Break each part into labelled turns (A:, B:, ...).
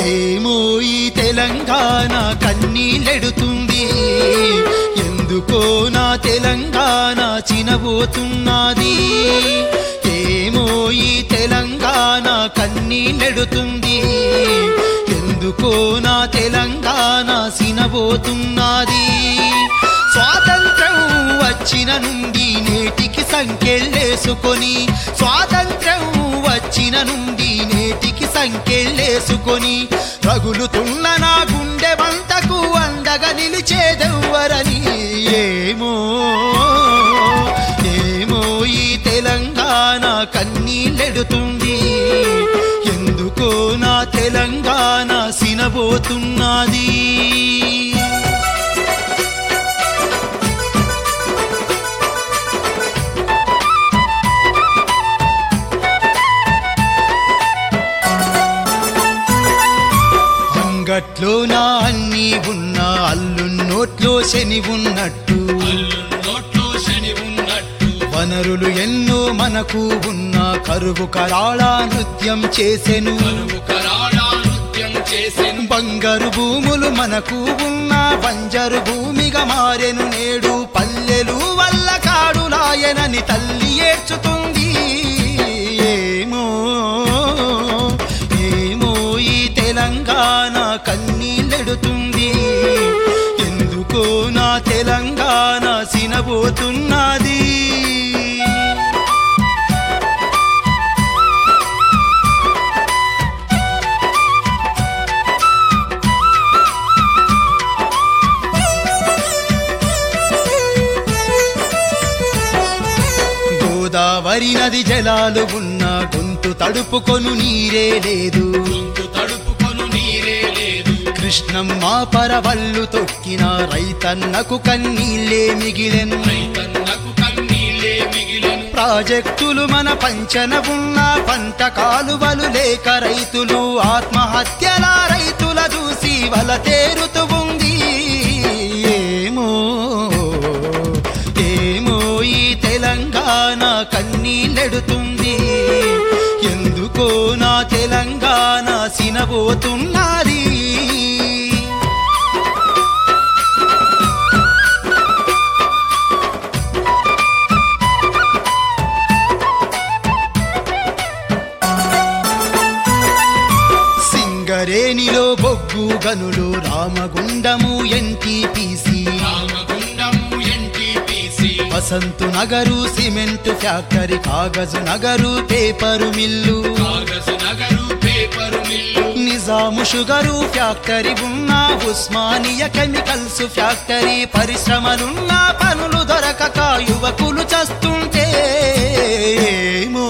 A: ఏమో ఈ తెలంగాణ కన్నీళ్ళెడుతుంది ఎందుకో నా తెలంగాణ చినబోతున్నది ఏమో ఈ తెలంగాణ కన్నీళ్ళెడుతుంది ఎందుకో నా తెలంగాణ సినబోతున్నది స్వాతంత్రం వచ్చిన నుండి నేటికి సంఖ్యలేసుకొని స్వాతంత్రం వచ్చిన నుండి నేటికి సంఖ్యలేసుకొని రగులుతున్న నా గుండె వంతకు అండగా నిలిచేదెవ్వరని ఏమో ఏమో ఈ తెలంగాణ కన్నీళ్ళెడుతుంది ఎందుకో నా తెలంగాణ సినబోతున్నది అంగట్లో నా అన్నీ ఉన్న అల్లు నోట్లో శని ఉన్నట్టు
B: అల్లు నోట్లో శని ఉన్నట్టు
A: వనరులు ఎన్నో మనకు ఉన్న కరువు కరాళ నృత్యం చేసెను
B: కరువు కరాళ నృత్యం చేసెను
A: బంగారు భూములు మనకు ఉన్న బంజరు భూమిగా మారెను నేడు పల్లెలు వల్ల కాడులాయనని తల్లి ఏడ్చుతుంది ఏమో ఏమో ఈ తెలంగాణ కన్నీళ్ళెడుతుంది ఎందుకో నా తెలంగాణ సినబోతున్నది గోదావరి నది జలాలు ఉన్న గొంతు తడుపుకొను నీరే లేదు
B: గొంతు తడుపుకొను నీరే లేదు
A: కృష్ణమ్మ పరవళ్ళు తొక్కిన రైతన్నకు కన్నీళ్ళే మిగిలెను
B: రైతన్నకు కన్నీళ్ళే మిగిలెను
A: ప్రాజెక్టులు మన పంచన ఉన్న పంట కాలువలు లేక రైతులు ఆత్మహత్యల రైతుల చూసి వల తేరుతూ ఉంది ఏమో ఏమో ఈ తెలంగాణ కన్నీళ్ళెడుతుంది ఎందుకో నా తెలంగాణ సినబోతున్నది సింగరేణిలో బొగ్గు గనులు Ramagundam NTPC
B: Ramagundam NTPC
A: Vasanth Nagar cement factory Kagaz Nagar paper mill
B: Kagaz Nagar paper mill
A: Nizam sugar factory ఉన్న ఉస్మానియ కెమికల్స్ ఫ్యాక్టరీ పరిశ్రమలున్న పనులు దొరకక యువకులు చస్తుంటే ఏమో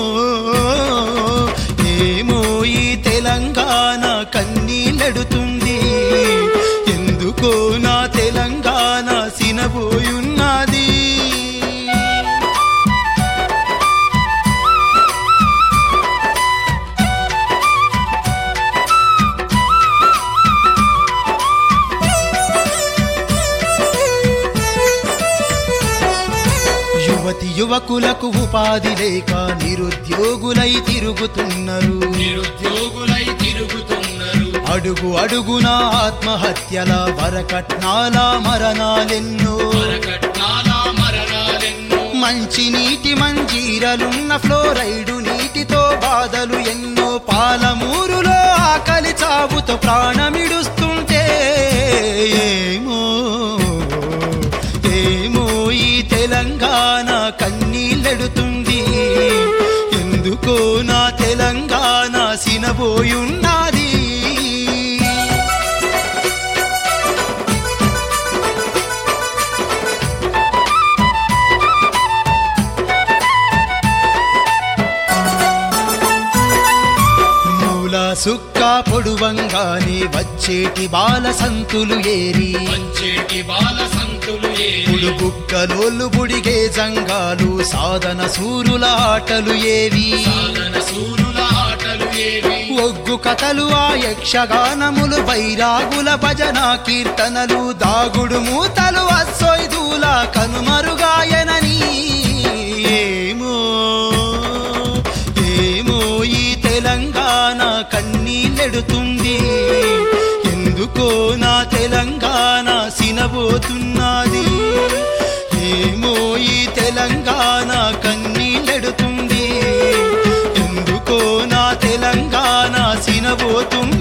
A: ఏమో ఈ తెలంగాణ కన్నీళ్ళెడుతుంది ఎందుకో నా తెలంగాణ సినబోయున్నది యువతి యువకులకు ఉపాధి లేక నిరుద్యోగులై తిరుగుతున్నారు
B: నిరుద్యోగులై తిరుగుతున్నారు
A: అడుగు అడుగున ఆత్మహత్యల వరకట్నాల మరణాలెన్నో
B: మరకట్నాల మరణాలెన్నో
A: మంచి నీటి మంజీరలున్న ఫ్లోరైడు నీటితో బాధలు ఎన్నో పాలమూరులో ఆకలి చావుతో ప్రాణమిడుస్తుంటే ఏమో ఏమో ఈ తెలంగాణ కన్నీళ్ళెడుతుంది ఎందుకో నా తెలంగాణ సినబోయున్నది మూల సుక్క పొడువంగానే వచ్చేటి బాల సంతులు ఏరి
B: వచ్చేటి బాల సంతులు ఏరి
A: పుడు బుక్కలోళ్ళు బుడిగే జంగాలు సాధన సూరుల ఆటలు ఏవి
B: సాధన సూరుల ఆటలు ఏవి
A: ఒగ్గు కథలు ఆ యక్షగానములు బైరాగుల భజన కీర్తనలు దాగుడు మూతలు అస్సొయ్దూల కనుమరుగాయనని ఏమో ఏమో ఈ తెలంగాణ కన్నీళ్ళెడుతుంది ఎందుకో నా తెలంగాణ సినబోతున్నది ఏమో ఈ తెలంగాణ కన్నీళ్ళెడుతుంది ఎందుకో నా తెలంగాణ సినబోతున్నది